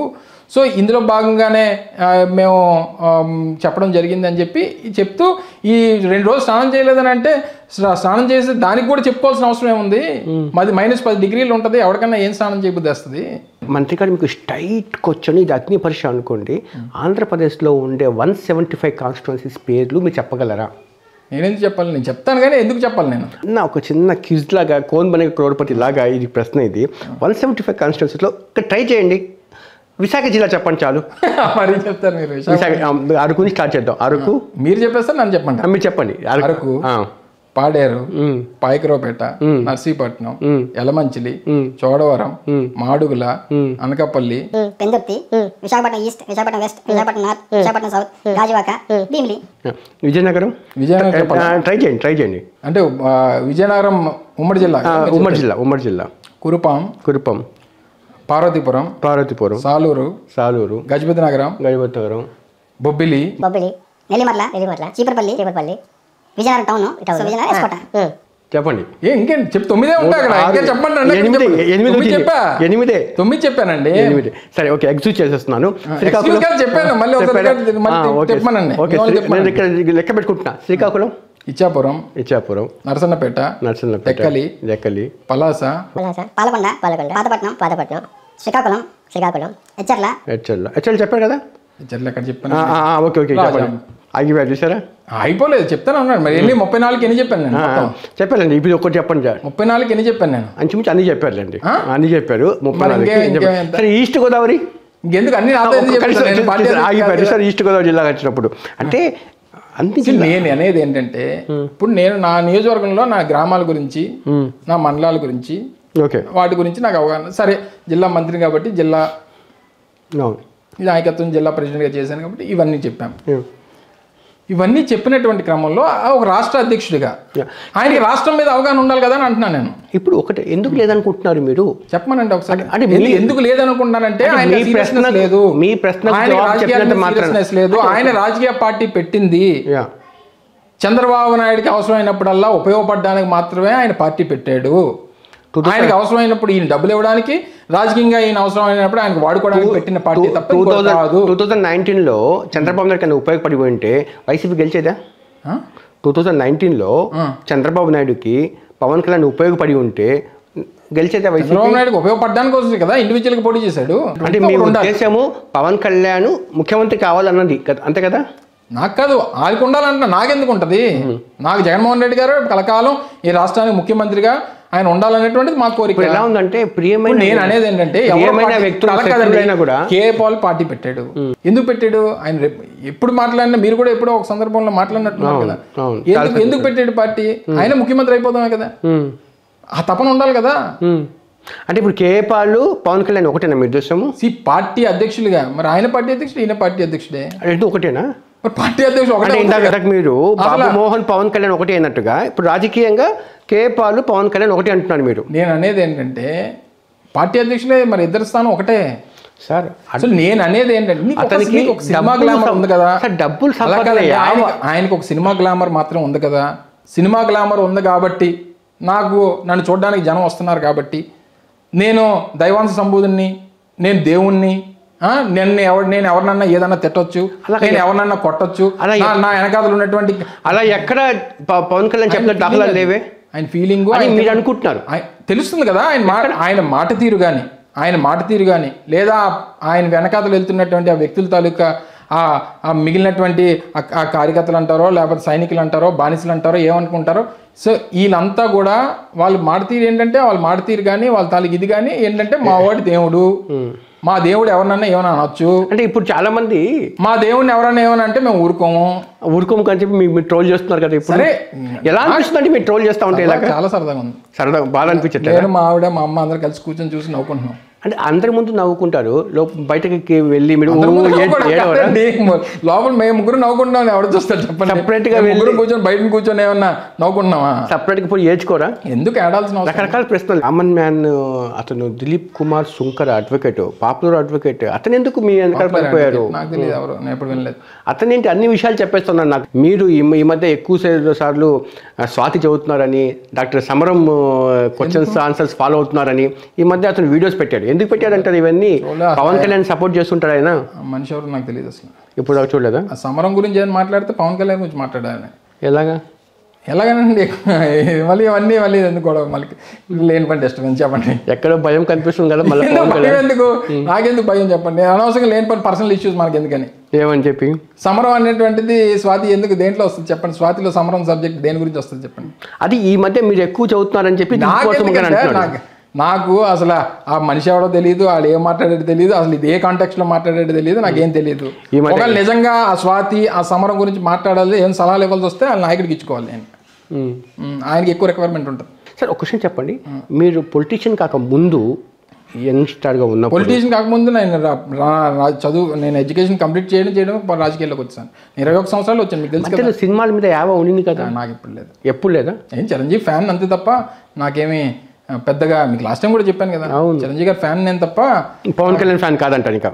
సో ఇందులో భాగంగానే ఆ, మేము ఆమ్, చెప్పడం జరిగింది అని చెప్పి చెప్తూ ఈ రెండు రోజులు స్నానం చేయలేదని అంటే స్నా- స్నానం చేసి దానికి కూడా చెప్పుకోవాల్సిన అవసరం ఏముంది మాది మైనస్ పది డిగ్రీలు ఉంటుంది ఎవరికన్నా ఏం స్నానం చేయబుద్ధి వస్తుంది మంత్రి గారు మీకు స్ట్రైట్ క్వశ్చన్ ఇది అగ్ని పరీక్ష అనుకోండి ఆంధ్రప్రదేశ్లో ఉండే వన్ సెవెంటీ ఫైవ్ కాన్స్టిట్యున్సీస్ పేర్లు మీరు చెప్పగలరా నేనెందుకు చెప్పాలి నేను చెప్తాను కానీ ఎందుకు చెప్పాలి నేను నా ఒక చిన్న క్విజ్ లాగా కోన్ బనే క్రోర్పతి లాగా ఇది ప్రశ్న ఇది వన్ సెవెంటీ ఫైవ్ కాన్స్టిట్యున్సీలో ఒక ట్రై చేయండి విశాఖ జిల్లా చెప్పండి చాలు మరి చెప్తారు మీరు విశాఖ- విశాఖ ఆ, అరకు నుంచి స్టార్ట్ చేద్దాం అరకు మీరు చెప్పేస్తారు నన్ను చెప్పండి ఆ, మీరు చెప్పండి అరకు ఆ, పాడేరు ఉమ్, పాయకరావుపేట నర్సీపట్నం మ్. యలమంచిలి మ్. చోడవరం మ్. మాడుగుల మ్. Anakapalli Pendurthi Visakhapatnam east Visakhapatnam west Visakhapatnam north Visakhapatnam south Gajuwaka Bheemili ఆ, విజయనగరం విజయనగరం చెప్పాలా? ఆ, ట్రై చేయండి ట్రై చేయండి అంటే ఆ, విజయనగరం ఉమ్మడి జిల్లా ఆ, ఉమ్మడి జిల్లా ఉమ్మడి జిల్లా Kurupam Kurupam Parvathipuram Parvathipuram Saluru Saluru Gajapati Gajapathinagaram Gajapathinagaram Bobbili Bobbili Nellimarla Nellimarla Cheepurupalli Cheepurupalli Vizianagaram town so Vizianagaram S Kota చెప్పండి ఏ ఇంకేం చెప్పు తొమ్మిదే ఉంటాయి అక్కడ ఆరు, ఇంకేం చెప్పండి అండి. ఎనిమిది, చెప్పండి. ఎనిమిది తొమ్మిది వచ్చింది. చెప్పా ఎనిమిదే. తొమ్మిది చెప్పానండి ఎనిమిది సరే ఓకే ఎగ్జిక్యూట్ చేసేస్తున్నాను excuse కాదు, చెప్పాను. మళ్ళీ ఒకసారి చెప్పారా? చెప్పండి. మళ్ళీ ఆ, ఓకే. చెప్పమనండి. ఓకే ఇవాళ శ్రీ- చెప్పమనండి. నేను ఇక్కడ లెక్క పెట్టుకుంటున్నా శ్రీకాకుళం ఇచ్చాపురం ఇచ్చాపురం నరసన్నపేట నర్సన్నపేట ఎక్కలి లెక్కలి పలాస పలాస పాలకొండ పాలకొండ పాతపట్నం పాతపట్నం శ్రీకాకుళం శ్రీకాకుళం హెచ్చర్ల హెచ్ఎల్ హెచ్ఎల్ చెప్పారు కదా చెట్ల ఎక్కడ ఆ, చెప్పాను ఆ, ఆ, ఓకే ఓకే రాజా. చెప్పండి ఆగిపోయారు చూసారా అయిపోలేదు చెప్తాను అన్నాడు మరి ఎన్ని ముప్పై నాలుగు ఎన్ని చెప్పాను నేను ఆ, ఆ, మొత్తం చెప్పారండి ఇప్పుడు ఒకటి చెప్పండి సార్ ముప్పై నాలుగు ఎన్ని చెప్పాను నేను అంచుమించు అన్ని చెప్పారులేండి ఆ? అన్ని చెప్పారు ముప్పై మరి నాలుగు ఇంకే- ఇంకే చెప్పారు. ఎంత? సరే ఈస్ట్ గోదావరి ఇంకెందుకు అన్ని నాతో ఎందుకు ఒక్క చెప్తాను? నేను పార్టీ నిమిషం అధ్యక్షుడు ఆగిపోయారు కాదు. సార్ ఈస్ట్ గోదావరి జిల్లాకి వచ్చినప్పుడు అంటే అన్ని అసలు నేను అనేది ఏంటంటే ఇప్పుడు నేను నా నియోజకవర్గంలో నా గ్రామాల గురించి నా మండలాల గురించి ఓకే వాటి గురించి నాకు అవగాహన సరే జిల్లా మంత్రి కాబట్టి జిల్లా అవును నాయకత్వం జిల్లా ప్రెసిడెంట్గా చేశాను కాబట్టి ఇవన్నీ చెప్పాం Yeah. ఇవన్నీ చెప్పినటువంటి క్రమంలో ఆ ఒక రాష్ట్ర అధ్యక్షుడిగా Yeah. ఆయనకి రాష్ట్రం మీద అవగాహన ఉండాలి కదా అని అంటున్నాను నేను ఇప్పుడు ఒకటి ఎందుకు లేదనుకుంటున్నారు మీరు చెప్పమనండి ఒకసారి అంటే ఎందు- మీ- ఎందుకు లేదనుకుంటున్నానంటే అంటే ఆయన మీ seriousness ప్రశ్నకు- లేదు మీ ప్రశ్నకు ఆయన జవాబు రాజకీయాల చెప్పినంత మీద మాత్రాన- seriousness లేదు ఆయన రాజకీయ పార్టీ పెట్టింది యా చంద్రబాబు నాయుడికి అవసరమైనప్పుడల్లా ఉపయోగపడడానికి మాత్రమే ఆయన పార్టీ పెట్టాడు ఆయనకి అవసరమైనప్పుడు ఈయన డబ్బులు ఇవ్వడానికి రాజకీయంగా ఈయన అవసరమైనప్పుడు ఆయనకు వాడుకోవడానికి పెట్టిన పార్టీ తప్ప టూ ఇంకోటి కాదు థౌజండ్ టూ థౌజండ్ నైన్టీన్లో చంద్రబాబు నాయుడు కన్నా ఉపయోగపడిపోయి ఉంటే వైసీపీ గెలిచేదా ఆ? టూ థౌజండ్ నైన్టీన్లో చంద్రబాబు నాయుడుకి పవన్ కళ్యాణ్ ఉపయోగపడి ఉంటే గెలిచేదా వైసీపీ చంద్రబాబు నాయుడుకి ఉపయోగపడడానికి వస్తుంది కదా ఇండివిజువల్ గా పోటీ చేశాడు అంటే మీ ఒకడు ఉండాలి. ఉద్దేశము పవన్ కళ్యాణ్ ముఖ్యమంత్రి కావాలన్నది కదా- అంతే కదా నాకు కాదు వాళ్ళకి ఉండాలంటే నాకెందుకు ఉంటుంది నాకు జగన్మోహన్ రెడ్డి గారు కలకాలం ఈ రాష్ట్రానికి ముఖ్యమంత్రిగా ఆయన ఉండాలనేటువంటిది మా కోరిక ఇప్పుడు ఎలా ఉందంటే ఇప్పుడు ప్రియమైన నేను అనేది ఏంటంటే ఎవరో ప్రియమైన పార్టీ- వ్యక్తులు అలా కాదండి. శత్రువులైనా కూడా కే పాల్ పార్టీ పెట్టాడు ఎందుకు పెట్టాడు ఆయన రేపు ఎప్పుడు మాట్లాడినా మీరు కూడా ఎప్పుడో ఒక సందర్భంలో మాట్లాడినట్టున్నారు కదా అవును. ఎందుకు ఎందుకు పెట్టాడు పార్టీ ఆయన ముఖ్యమంత్రి అయిపోతామే కదా ఉమ్, ఆ తపన ఉండాలి కదా ఉమ్. అంటే ఇప్పుడు కేపాలు పవన్ కళ్యాణ్ ఒకటేనా మీ ఉద్దేశము సి పార్టీ అధ్యక్షులుగా మరి ఆయన పార్టీ అధ్యక్షుడు ఈయన పార్టీ అధ్యక్షుడే రెండు ఒకటేనా మరి పార్టీ అధ్యక్షుడు అంటే ఒకటే ఇందాక ఉంటాడు కదా. ఇందాక మీరు బాబు మోహన్ పవన్ కళ్యాణ్ ఒకటే అన్నట్టుగా ఇప్పుడు రాజకీయంగా కేపాలు పవన్ కళ్యాణ్ ఒకటే అంటున్నారు మీరు నేను అనేది ఏంటంటే పార్టీ అధ్యక్షులే మరి ఇద్దరు స్థానం ఒకటే సార్ అసలు నేను అనేది ఏంటంటే మీకు ఒక- అతనికి మీకు ఒక సినిమా డబ్బులు గ్లామర్ సం- ఉంది కదా సార్, డబ్బులు అలా సంపాదన కాదండి, యావ- ఆయనకి- ఆయనకు ఒక సినిమా గ్లామర్ మాత్రం ఉంది కదా సినిమా గ్లామర్ ఉంది కాబట్టి నాకు నన్ను చూడడానికి జనం వస్తున్నారు కాబట్టి నేను దైవాంశ సంబోధుని నేను దేవుణ్ణి ఆ, నన్ను ఎవరు నేను ఎవరినన్నా ఏదన్నా తిట్టొచ్చు అలాగే- నేను ఎవరినన్నా కొట్టొచ్చు అలా నా నా వెనకాతలు ఉన్నటువంటి అలా ఎక్కడ ప- పవన్ కళ్యాణ్ చెప్పిన దాఖలాలు లేవే ఆయన ఫీలింగ్ అని మీరు అనుకుంటున్నారు ఆయ- తెలుస్తుంది కదా ఆయన మాట ఆయన మాట తీరు కానీ ఆయన మాట తీరు కానీ లేదా ఆయన వెనకాతలు వెళ్తున్నటువంటి ఆ వ్యక్తుల తాలూకా ఆ ఆ మిగిలినటువంటి ఆ- ఆ కార్యకర్తలు అంటారో లేకపోతే సైనికులు అంటారో బానిసలు అంటారో ఏమనుకుంటారో సో వీళ్ళంతా కూడా వాళ్ళ మాట తీరు ఏంటంటే వాళ్ళ మాట తీరు కానీ వాళ్ళ తాలూకు ఇది కానీ ఏంటంటే మా వాడి దేవుడు మా దేవుడు ఎవరినన్నా ఏమన్నా అనొచ్చు అంటే ఇప్పుడు చాలా మంది మా దేవుడిని ఎవరన్నా ఏమన్నా అంటే మేము ఊరుకోము ఊరుకోము కానీ చెప్పి మీ- మీరు ట్రోల్ చేస్తున్నారు కదా ఇప్పుడు సరే ఎలా అనిపిస్తుంది అంటే మీరు ట్రోల్ చేస్తా ఉంటే ఇలాగ చాలా సరదాగా ఉంది సరదా బాగా అనిపించట్లేదు నేను మా ఆవిడ మా అమ్మ అందరు కలిసి కూర్చొని చూసి నవ్వుకుంటున్నాం అంటే అందరి ముందు నవ్వుకుంటారు లోప బయటకి వెళ్ళి మీరు అందరూ ఊ, ముందు ఏ- నవ్వుకోవడం ఏడవరా? కాదండి. లోపల మేము ముగ్గురు నవ్వుకుంటున్నాం ఎవరు చూస్తారు చెప్పండి Separate గా మేము వెళ్ళి- ముగ్గురు కూర్చొని బయట కూర్చొని ఏమన్నా నవ్వుకుంటున్నామా సపరేట్గా పోయి ఏడ్చుకోరా ఎందుకు ఏడాల్సిన అవసరం రకరకాల ప్రశ్నలు కామన్ మ్యాన్ అతను Dilip Kumar Sunkar advocate popular advocate అతను ఎందుకు మీ వెనకాల పడిపోయారు నాకు తెలియదు ఎవరు నేను ఎప్పుడు వినలేదు అతను ఏంటి అన్ని విషయాలు చెప్పేస్తున్నాడు నాకు మీరు ఈ ఈ మధ్య ఎక్కువ సే- సార్లు ఆ, స్వాతి చదువుతున్నారని doctor Samaram questions answers follow అవుతున్నారని ఈ మధ్య అతను వీడియోస్ పెట్టాడు ఎందుకు పెట్టాడంటారు ఇవన్నీ చూడలే. పవన్ కళ్యాణ్ సపోర్ట్ చేస్తుంటాడు ఆయన ఆ మనిషి ఎవరు నాకు తెలియదు అసలు ఇప్పుడు దాకా చూడలేదా ఆ సమరం గురించి ఏదైనా మాట్లాడితే పవన్ కళ్యాణ్ గురించి మాట్లాడాలి ఎలాగా ఎలాగనండి మళ్ళీ అవన్నీ మళ్ళీ ఎందుకు గొడవ మళ్ళీ లేని పని డిస్టర్బెన్స్ చెప్పండి ఎక్కడో భయం కనిపిస్తుంది కదా మళ్ళీ ఎందుకు పవన్ భయం కళ్యాణ్ ఎందుకు నాకెందుకు భయం చెప్పండి అనవసరంగా లేని పని పర్సనల్ ఇష్యూస్ మనకి ఎందుకని ఏమని చెప్పి సమరం అనేటువంటిది స్వాతి ఎందుకు దేంట్లో వస్తుంది చెప్పండి స్వాతిలో సమరం సబ్జెక్ట్ దేని గురించి వస్తుంది చెప్పండి అది ఈ మధ్య మీరు ఎక్కువ చదువుతున్నారని చెప్పి దీనికోసం కానీ నాకెందుకంటే అంటున్నాడు. నాకు నాకు అసలు ఆ మనిషి ఎవడో తెలియదు ఆడు ఏం మాట్లాడేది తెలియదు అసలు ఇది ఏ కాంటెక్స్ట్ లో మాట్లాడేది తెలియదు నాకేం తెలియదు ఈ మధ్య- ఒకవేళ నిజంగా ఆ స్వాతి ఆ సమరం గురించి మాట్లాడాలి ఏం సలహాలు ఇవ్వాల్సి వస్తే వాళ్ళ నాయకుడికి ఇచ్చుకోవాలి నేను ఉమ్. ఉమ్, ఆయనకి ఎక్కువ రిక్వైర్మెంట్ ఉంటుంది సార్ ఒక క్వశ్చన్ చెప్పండి మీరు పొలిటీషియన్ కాక ముందు యంగ్స్టర్గా ఉన్నప్పుడు పొలిటీషియన్ కాకముందు నేను రా- రా- రా- చదువు నేను ఎడ్యుకేషన్ కంప్లీట్ చేయడం చేయడం రాజకీయాల్లోకి వచ్చాను ఇరవై ఒక సంవత్సరాలు వచ్చాను మీకు తెలుసు కదా మధ్యలో సినిమాల మీద యావ ఉండింది కదా నాకు ఇప్పుడు లేదు ఎప్పుడు లేదా ఏం చిరంజీవి ఫ్యాన్ అంతే తప్ప నాకేమీ ఆ, పెద్దగా మీకు లాస్ట్ టైం కూడా చెప్పాను కదా చిరంజీవి గారి ఫ్యాన్ నేను తప్ప పవన్ కళ్యాణ్ ఫ్యాన్ కాదంటాను ఇక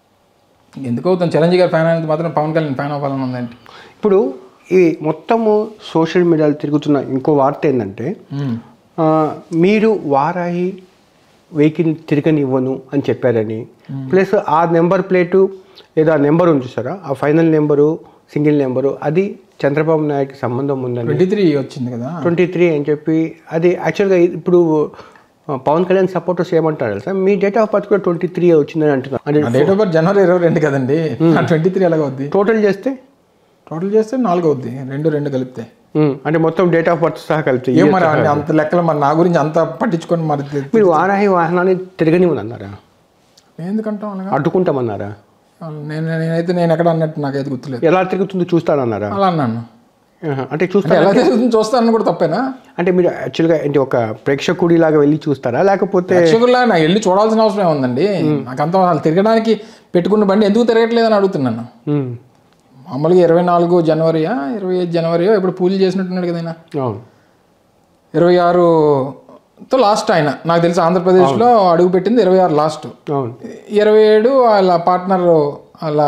ఎందుకు అవుతాను చిరంజీవి గారి ఫ్యాన్ అనేది మాత్రం పవన్ కళ్యాణ్ ఫ్యాన్ అవ్వాలని ఉందండి ఇప్పుడు ఈ మొత్తము సోషల్ మీడియాలో తిరుగుతున్న ఇంకో వార్త ఏంటంటే ఆ, మీరు వారాయి వెహికల్ తిరగనివ్వను అని చెప్పారని ప్లస్ ఆ నెంబర్ ప్లేటు లేదా నెంబర్ ఉంది చూసారా ఆ ఫైనల్ నెంబరు సింగిల్ నెంబరు అది చంద్రబాబు నాయుడుకి సంబంధం ఉందని ట్వంటీ త్రీ వచ్చింది కదా ట్వంటీ త్రీ అని చెప్పి అది యాక్చువల్గా ఇప్పుడు ఆ, పవన్ కళ్యాణ్ సపోర్టర్స్ ఏమంటారు తెలుసా మీ డేట్ ఆఫ్ బర్త్ కూడా ట్వంటీ త్రీ వచ్చిందని అంటున్నారు అంటే డేట్ ఆఫ్ బర్త్ జనవరి ఇరవై రెండు కదండి ట్వంటీ త్రీ ఎలాగ అవుద్ది టోటల్ చేస్తే టోటల్ చేస్తే నాలుగు అవుద్ది రెండు రెండు కలిపితే ఉమ్, అంటే మొత్తం డేట్ ఆఫ్ బర్త్ సహా కలిపి ఏం మరి అండి అంత లెక్కలు మరి నా గురించి అంత పట్టించుకొని మరి తె- మీరు వారాహి వాహనాన్ని తిరగనివ్వనన్నారా ఎందుకంటాం అనగా అడ్డుకుంటామన్నారా నేను నేనైతే నేను ఎక్కడ అన్నట్టు నాకైతే గుర్తులేదు ఎలా తిరుగుతుందో చూస్తానన్నారా అలా అన్నాను ఆహా, అంటే అంటే చూస్తారా ఎలా తెలుస్తుంది చూస్తానని కూడా తప్పేనా అంటే మీరు యాక్చువల్గా ఏంటి ఒక ప్రేక్షకుడిలాగా వెళ్ళి చూస్తారా లేకపోతే ప్రేక్షకుల్లా నా వెళ్ళి చూడాల్సిన అవసరం ఏముందండి నాకంత వాళ్ళు తిరగడానికి పెట్టుకున్న బండి ఎందుకు తిరగట్లేదని అడుగుతున్నాను ఉమ్, మామూలుగా ఇరవై నాలుగు జనవరియా ఇరవై ఐదు జనవరియో ఇప్పుడు పూజలు చేసినట్టున్నాడు కదా ఆయన అవును ఇరవై ఆరుతో లాస్ట్ ఆయన నాకు తెలిసి ఆంధ్రప్రదేశ్లో అడుగు పెట్టింది ఇరవై ఆరు లాస్ట్ అవును ఇరవై ఏడు వాళ్ళ పార్ట్నర్ వాళ్ళ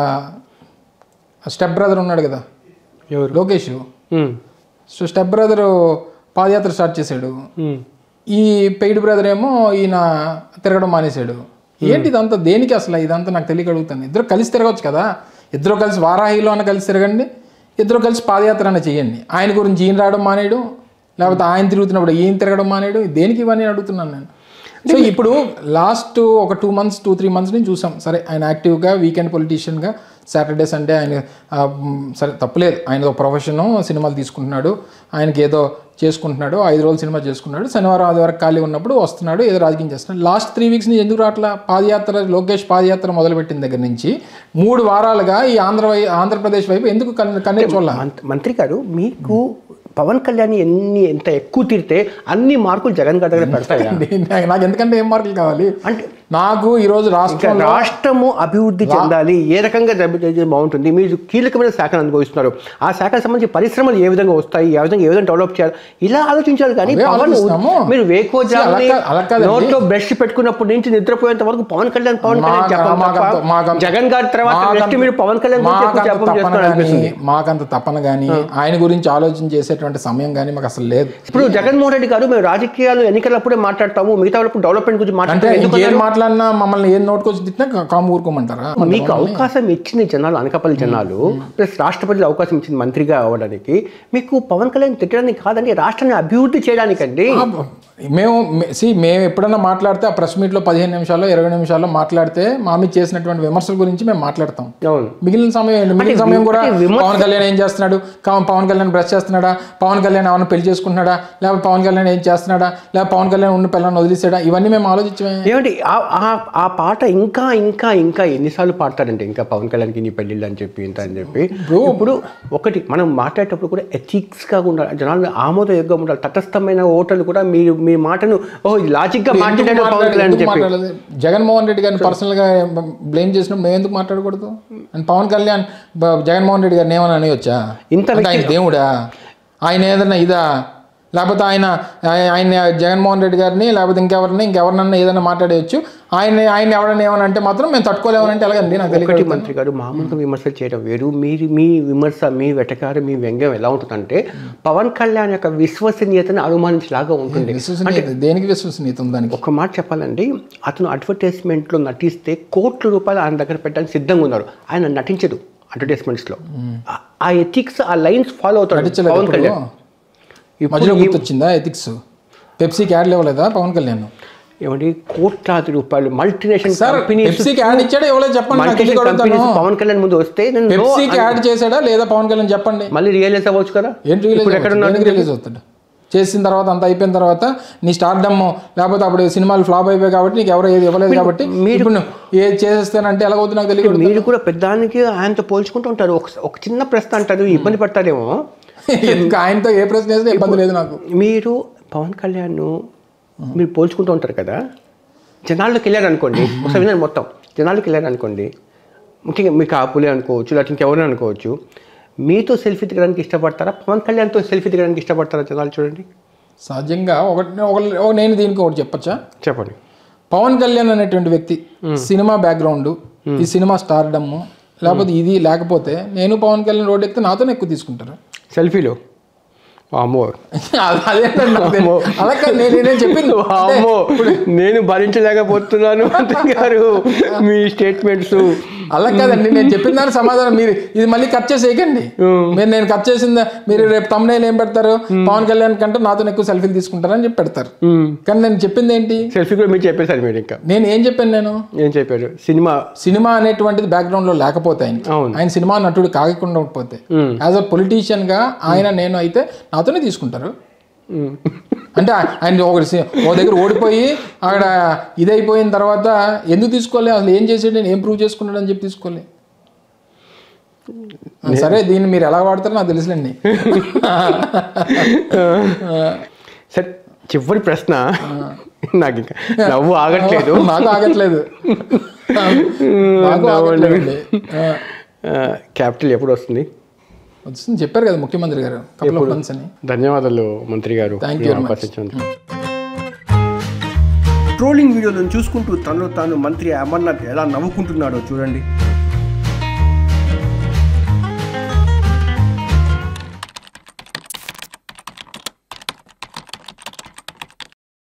స్టెప్ బ్రదర్ ఉన్నాడు కదా ఎవరు లోకేష్ ఉమ్, so step brother padayatra start చేశాడు ఉమ్, ఈ పెయిడ్ బ్రదర్ ఏమో ఈయన తిరగడం మానేశాడు ఏంటి ఇదంతా దేనికి అసలు ఇదంతా నాకు తెలియక అడుగుతాను ఇద్దరు కలిసి తిరగవచ్చు కదా ఇద్దరు కలిసి వారాహిలో అన్న కలిసి తిరగండి ఇద్దరు కలిసి పాదయాత్ర అన్న చేయండి ఆయన గురించి ఈయన రావడం మానేయడు లేకపోతే ఆయన తిరుగుతున్నప్పుడు ఈయన తిరగడం మానేయడు దేనికి ఇవన్నీ అడుగుతున్నాను నేను సో ఇప్పుడు లాస్ట్ ఒక two months two three months నుంచి చూసాం సరే ఆయన యాక్టివ్గా వీకెండ్ పొలిటీషియన్గా సాటర్డే సండే ఆయన ఆ, మ్, సరే తప్పులేదు ఆయన ఒక ప్రొఫెషన్ సినిమాలు తీసుకుంటున్నాడు ఆయనకి ఏదో చేసుకుంటున్నాడు ఐదు రోజులు సినిమా చేసుకున్నాడు శనివారం ఆదివారం ఖాళీ ఉన్నప్పుడు వస్తున్నాడు ఏదో రాజకీయం చేస్తున్నాడు లాస్ట్ త్రీ వీక్స్ నుంచి ఎందుకు రావట్లా పాదయాత్ర లోకేష్ పాదయాత్ర మొదలుపెట్టిన దగ్గర నుంచి మూడు వారాలుగా ఈ ఆంధ్ర వై ఆంధ్రప్రదేశ్ వైపు ఎందుకు కన్- కన్నే చూడాల మంత్- మంత్రి గారు మీకు పవన్ కళ్యాణ్ ఎన్ని ఎంత ఎక్కువ తిరితే అన్ని మార్కులు జగన్ గారి దగ్గర పెడతాయా నాకు ఎందుకంటే ఏం మార్కులు కావాలి అంటే నాకు ఈరోజు ఇంకా రాష్ట్రంలో రాష్ట్రము అభివృద్ధి చెందాలి ఏ రకంగా అభివృద్ధి చెందితే బాగుంటుంది మీరు కీలకమైన శాఖను అనుభవిస్తున్నారు ఆ శాఖకు సంబంధించి పరిశ్రమలు ఏ విధంగా వస్తాయి ఏ విధంగా ఏ విధంగా డెవలప్ చేయాలి ఇలా ఆలోచించాలి కానీ అవే పవన్ ఆలోచిస్తాము. మీరు వేకో See, అలా కా- అలా కాదండి. నోట్లో బ్రష్ పెట్టుకున్నప్పటి నుంచి నిద్రపోయేంత వరకు పవన్ కళ్యాణ్ పవన్ కళ్యాణ్ మాకు- చెప్పడం మాకంత- తప్ప మాకంత- జగన్ గారి తర్వాత మాకంత- నెక్స్ట్ మీరు పవన్ కళ్యాణ్ గురించి ఎక్కువ మాకంత జపం తపన చేస్తున్నారు గానీ, అనిపిస్తుంది మాకంత తపన కానీ ఆయన గురించి ఆలోచన చేసేటువంటి సమయం కానీ మాకు అసలు లేదు ఇప్పుడు జగన్మోహన్ రెడ్డి గారు మేము రాజకీయాలు ఎన్నికలప్పుడే మాట్లాడతాము మిగతా వాళ్ళప్పుడు డెవలప్మెంట్ గురించి అంటే మాట్లాడతాము ఎందుకు ఇంకేం మాట్లాడినా మమ్మల్ని ఏం నోటుకొచ్చి తిట్టినా కా- కాము ఊరుకోమంటారా మీకు అవకాశం ఇచ్చింది జనాలు అనకాపల్లి జనాలు ప్లస్ రాష్ట్రపతి అవకాశం ఇచ్చింది మంత్రిగా అవ్వడానికి మీకు పవన్ కళ్యాణ్ తిట్టడానికి కాదండి రాష్ట్రాన్ని అభివృద్ధి చేయడానికండి ఆ, మేము సి మేము ఎప్పుడన్నా మాట్లాడితే ఆ ప్రెస్ మీట్లో పదిహేను నిమిషాల్లో ఇరవై నిమిషాల్లో మాట్లాడితే మా మీద చేసినటువంటి విమర్శల గురించి మేము మాట్లాడతాం అవును మిగిలిన సమయం ఏంటి? మిగిలిన అంటే సమయం కూడా అంటే విమర్శ- పవన్ కళ్యాణ్ ఏం చేస్తున్నాడు కా- పవన్ కళ్యాణ్ బ్రష్ చేస్తున్నాడా పవన్ కళ్యాణ్ ఏమైనా పెళ్లి చేసుకుంటున్నాడా లేకపోతే పవన్ కళ్యాణ్ ఏం చేస్తున్నాడా లేకపోతే పవన్ కళ్యాణ్ ఉన్న పిల్లల్ని వదిలేసాడా ఇవన్నీ మేము ఆలోచించమే ఏమండి ఆ- ఆ- ఆ పాట ఇంకా ఇంకా ఇంకా ఎన్నిసార్లు పాడతాడంటే ఇంకా పవన్ కళ్యాణ్కి నీ పెళ్ళిళ్ళు అని చెప్పి ఇంత అని చెప్పి ఇప్పుడు ఒకటి మనం మాట్లాడేటప్పుడు కూడా ఎథిక్స్గా ఉండాలి జనాలు ఆమోదయోగ్యంగా ఉండాలి తటస్థమైన ఓటర్లు కూడా మీరు మీ మాటను ఓ లాజిక్గా ఎందుకు మాట్లాడాడు పవన్ మాట్లాడ- కళ్యాణ్ అని ఎందుకు చెప్పి మాట్లాడలేదు? జగన్మోహన్ రెడ్డి గారిని పర్సనల్ గా బ్లేమ్ చేసినప్పుడు మేము ఎందుకు మాట్లాడకూడదు అండ్ పవన్ కళ్యాణ్ బ- జగన్మోహన్ రెడ్డి గారిని ఏమని అనేయొచ్చా ఇంత అంటే ఆయన దేవుడా ఆయన ఏదన్నా ఇదా లేకపోతే ఆయన ఆయ- ఆయన జగన్మోహన్ రెడ్డి గారిని లేకపోతే ఇంకెవరిని ఇంకెవరినన్నా ఏదైనా మాట్లాడేయచ్చు ఆయన ఆయన ఎవరైనా ఏమని అంటే మాత్రం మేము తట్టుకోలేమనంటే ఎలాగండి నాకు ఒకటి తెలియదు మంత్రి గారు మామూలుగా విమర్శలు చేయడం వేరు మీరు మీ విమర్శ మీ వెటకారం మీ వ్యంగ్యం ఎలా ఉంటుందంటే పవన్ కళ్యాణ్ యొక్క విశ్వసనీయతను అనుమానించలాగా ఉంటుంది విశ్వసనీయత దేనికి విశ్వసనీయత ఉంది దానికి ఒక మాట చెప్పాలండి అతను అడ్వర్టైజ్మెంట్లో నటిస్తే కోట్ల రూపాయలు ఆయన దగ్గర పెట్టడానికి సిద్ధంగా ఉన్నారు ఆయన నటించదు అడ్వర్టైజ్మెంట్స్లో ఆ- ఆ ఎథిక్స్ ఆ లైన్స్ ఫాలో అవుతాడు నటించలేదు పవన్ ఇప్పుడు. కళ్యాణ్ మధ్యలో ఇప్పుడు గుర్తొచ్చిందా ఎథిక్స్ పెప్సీకి యాడ్ ఇవ్వలేదా పవన్ కళ్యాణ్ ఏమండి కోట్లాది రూపాయలు మల్టీనేషనల్ సార్ కంపెనీస్ పెప్సీకి యాడ్ ఇచ్చాడా ఇవ్వలేదు చెప్పండి నాకు మల్టీనేషనల్ తెలియక కంపెనీస్ అడుగుతాను. పవన్ కళ్యాణ్ ముందు వస్తే నేను no పెప్సీకి అని- యాడ్ చేశాడా లేదా పవన్ కళ్యాణ్ చెప్పండి మళ్ళీ రియలైజ్ అవ్వచ్చు కదా ఏంటి రిలీజ్ ఇప్పుడు ఎక్కడ అవుతాడు? ఉన్నాడు దేనికి రిలీజ్ అవుతాడు చేసిన తర్వాత అంత అయిపోయిన తర్వాత నీ స్టార్డమ్ లేకపోతే అప్పుడు సినిమాలు ఫ్లాప్ అయిపోయాయి కాబట్టి నీకు ఎవరు ఏది ఇవ్వలేదు కాబట్టి ఇప్పుడు నువ్వు ఏది చేసేస్తానంటే ఎలాగవుతుంది నాకు తెలియదు మీరు కూడా పెద్దానికి ఆయనతో పోల్చుకుంటూ ఉంటారు ఒక ఒక చిన్న ప్రశ్న అంటారు ఇబ్బంది పడతారేమో ఇంకా ఆయనతో ఏ ప్రశ్న చేసినా ఇబ్బంది లేదు నాకు మీరు పవన్ కళ్యాణ్ మీరు పోల్చుకుంటూ ఉంటారు కదా జనాల్లోకి వెళ్ళారు అనుకోండి ఒకసారి వినండి మొత్తం జనాల్లోకి వెళ్ళారు అనుకోండి ముఖ్యంగా మీ కాపులే అనుకోవచ్చు లేకపోతే ఇంకెవరైనా అనుకోవచ్చు మీతో సెల్ఫీ దిగడానికి ఇష్టపడతారా పవన్ కళ్యాణ్తో సెల్ఫీ దిగడానికి ఇష్టపడతారా జనాలు చూడండి సహజంగా ఒకటి ఒక- ఒక నేను దీనికి ఒకటి చెప్పచ్చా చెప్పండి పవన్ కళ్యాణ్ అనేటువంటి వ్యక్తి సినిమా బ్యాక్గ్రౌండ్ ఈ సినిమా స్టార్డమ్ లేకపోతే ఇది లేకపోతే నేను పవన్ కళ్యాణ్ రోడ్ ఎక్కితే నాతోనే ఎక్కువ తీసుకుంటారు సెల్ఫీలో అమ్మో అదే- అదేంటండి నాకు తెలియదు. అలా కాదు నేను నేను చెప్పింది అంటే అమ్మో నేను భరించలేకపోతున్నాను మంత్రి గారు మీ స్టేట్మెంట్స్ అలా కాదండి నేను చెప్పిన దానికి సమాధానం మీరు ఇది మళ్ళీ కట్ చేసేయకండి మీరు నేను కట్ చేసిందా మీరు రేపు తమ్ముళ్ళు ఏం పెడతారు పవన్ కళ్యాణ్ కంటే నాతో ఎక్కువ సెల్ఫీలు తీసుకుంటారని చెప్పి పెడతారు కానీ నేను చెప్పింది ఏంటి సెల్ఫీ కూడా మీరు చెప్పేశారు మీరు ఇంకా నేను ఏం చెప్పాను నేను ఏం చెప్పారు సినిమా సినిమా అనేటువంటిది బ్యాక్గ్రౌండ్ లో లేకపోతే ఆయన అవును. ఆయన సినిమా నటుడు కాకుండా ఉండకపోతే యాజ్ అ పొలిటీషియన్ గా ఆయన నేను అయితే నాతోనే తీసుకుంటారు అంటే ఆ- ఆయన ఒక సి- ఒక దగ్గర ఓడిపోయి అక్కడ ఇదైపోయిన తర్వాత ఎందుకు తీసుకోలే అసలు ఏం చేసాడు నేను ఏం ప్రూవ్ చేసుకున్నాడు అని చెప్పి తీసుకోలే ఆ, సరే దీన్ని మీరు ఎలా వాడతారో నాకు తెలుసులేండి సరే చివరి ప్రశ్న నాకు ఇంకా నవ్వు ఆగట్లేదు నాకు ఆగట్లేదు నాకు ఆగట్లేదండి ఆ, క్యాపిటల్ ఎప్పుడు వస్తుంది వచ్చింది చెప్పారు కదా ముఖ్యమంత్రి గారు కపుల్ ఆఫ్ మంత్స్ అని ధన్యవాదాలు మంత్రి గారు Thank you ఈ very much. అవకాశం ఇచ్చినందుకు. ట్రోలింగ్ వీడియోలను చూసుకుంటూ తనలో తాను మంత్రి అమర్నాథ్ ఎలా నవ్వుకుంటున్నాడో చూడండి